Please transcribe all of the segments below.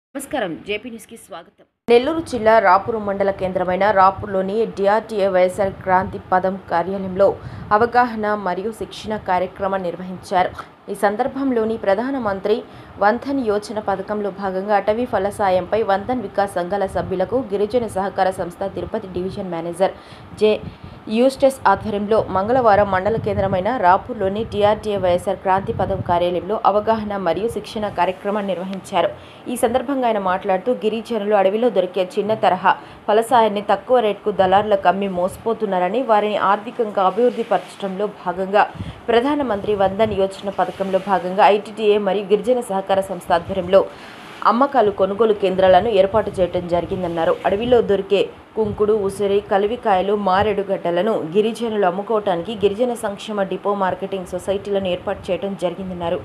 నమస్కారం జేపీ న్యూస్కి స్వాగతం నెల్లూరు జిల్లా రాపూరు మండల కేంద్రమైన రాపూర్లోని డిఆర్టీఏ వైఎస్ఆర్ క్రాంతి పదం కార్యాలయంలో అవగాహన మరియు శిక్షణ కార్యక్రమం నిర్వహించారు ఈ సందర్భంలోని ప్రధానమంత్రి వంధన్ యోజన పథకంలో భాగంగా అటవీ ఫల సాయంపై వంధన్ వికాస్ సంఘాల సభ్యులకు గిరిజన సహకార సంస్థ Tirupati division manager J Eustace ఆధ్వర్యంలో మంగళవారం మండల కేంద్రమైన రాపూర్లోని టీఆర్టీఏ వైఎస్ఆర్ క్రాంతి పదం కార్యాలయంలో అవగాహన మరియు శిక్షణ కార్యక్రమాన్ని నిర్వహించారు ఈ సందర్భంగా ఆయన మాట్లాడుతూ గిరిజనులు అడవిలో దొరికే చిన్న తరహా ఫలసాయాన్ని తక్కువ రేటుకు దళారులకు అమ్మి మోసపోతున్నారని వారిని ఆర్థికంగా అభివృద్ధి పరచడంలో భాగంగా ప్రధానమంత్రి వందన్ యోజన పథకంలో భాగంగా ఐటీటీఏ మరియు గిరిజన సహకార సంస్థ ఆధ్వర్యంలో అమ్మకాలు కొనుగోలు కేంద్రాలను ఏర్పాటు చేయడం జరిగిందన్నారు అడవిలో దొరికే కుంకుడు ఉసిరి కలివికాయలు మారెడు గడ్డలను గిరిజనులు అమ్ముకోవటానికి గిరిజన సంక్షేమ డిపో మార్కెటింగ్ సొసైటీలను ఏర్పాటు చేయడం జరిగిందన్నారు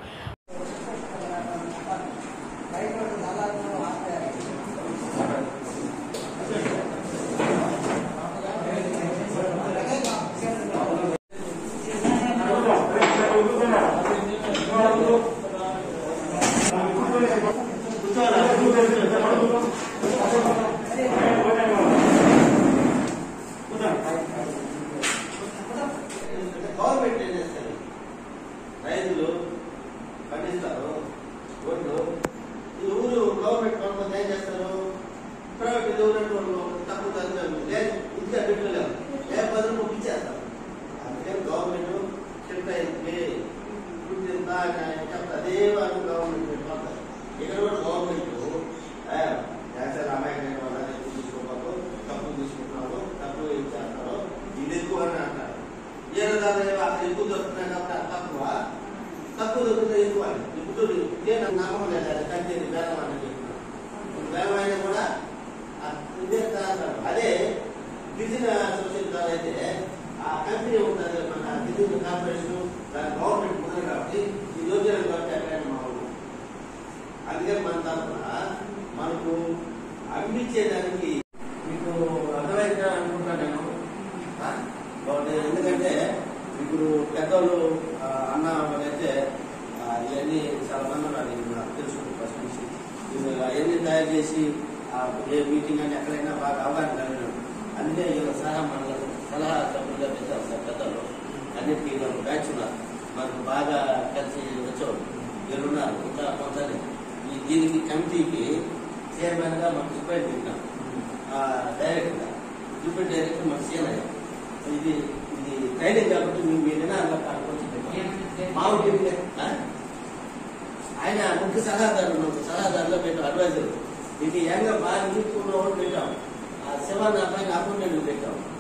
గవర్నమెంట్ ఏం చేస్తారు రైతులు పండిస్తారు ఒడ్లు ఈ ఊరు గవర్నమెంట్ కొంతమంది ఏం చేస్తారు ప్రైవేట్ ఇది ఊరంటే వాళ్ళు తక్కువ ధరలు లేదు ఇంటికి అడ్డు లేవు ఏ పది రూపాయలు ఇచ్చేస్తారు అందుకని గవర్నమెంట్ చెప్తా ఇంటికి ఇప్పుడు ఇంత అని చెప్తా అదే వాళ్ళు గవర్నమెంట్ పెట్టుకుంటారు ఇక్కడ కూడా గవర్నమెంట్ యాక్చువల్ అమాయకమైన వాళ్ళని ఎక్కువ తీసుకోకపోతే తక్కువ తీసుకుంటున్నారు తక్కువ ఇచ్చేస్తారు ఇది ఎక్కువ అని అంటారు ఏదో దాని అక్కడ ఎక్కువ దొరుకుతున్నాయి కాబట్టి అది తక్కువ తక్కువ దొరుకుతాయి ఎక్కువ అని. ఇప్పుడు నేను నమ్మకం లేదు అది కంటే బేరం అని చెప్తున్నాను బేరం అయినా కూడా ఆ ఇదే కారణం. అదే గిరిజన సొసైటీ ద్వారా అయితే ఆ కంపెనీ ఉంటుంది మన గిరిజన కార్పొరేషన్ దాని గవర్నమెంట్ ఉంది కాబట్టి ఈ యోజన కాబట్టి ఎక్కడైనా మా ఊరు అందుకని మన తరఫున మనకు అమ్మించేదానికి మీకు అర్థమైందా అనుకుంటా నేను ఆ? బాగుంది. ఎందుకంటే ఇప్పుడు పెద్దోళ్ళు ఆ, అన్న వాళ్ళైతే ఆ, ఇవన్నీ చాలా మంది ఉన్నారు ఇది నాకు తెలుసు ఫస్ట్ నుంచి ఇవి అవన్నీ తయారు చేసి ఆ, ఏ మీటింగ్ అని ఎక్కడైనా బాగా అవగాహన కలిగినాడు అందుకే వీళ్ళ సలహా మనకు సలహా సభ్యులుగా పెట్టారు సార్ పెద్దలు అన్నిటికీ వీళ్ళు బ్యాచ్ ఉన్నారు మనకు బాగా కలిసి వచ్చేవాళ్ళు వీళ్ళు ఉన్నారు ఇంకా కొంత ఈ దీనికి కమిటీకి చైర్మన్ గా మనకు డిపెండ్ పెట్టినాం డైరెక్ట్ గా డిపెండ్ డైరెక్ట్ మన సీఎం అయ్యాం ఇది ఇది ట్రైనింగ్ కాబట్టి మీకు ఏదైనా అలా కాకపోతే మామూలు ఆయన ముఖ్య సలహాదారు మాకు సలహాదారులో పెట్టాం అడ్వైజర్ ఇది యంగ్ బాగా నీకున్న వాళ్ళు పెట్టాం ఆ శివాన్ని అబ్బాయిని అకౌంటెంట్ పెట్టాం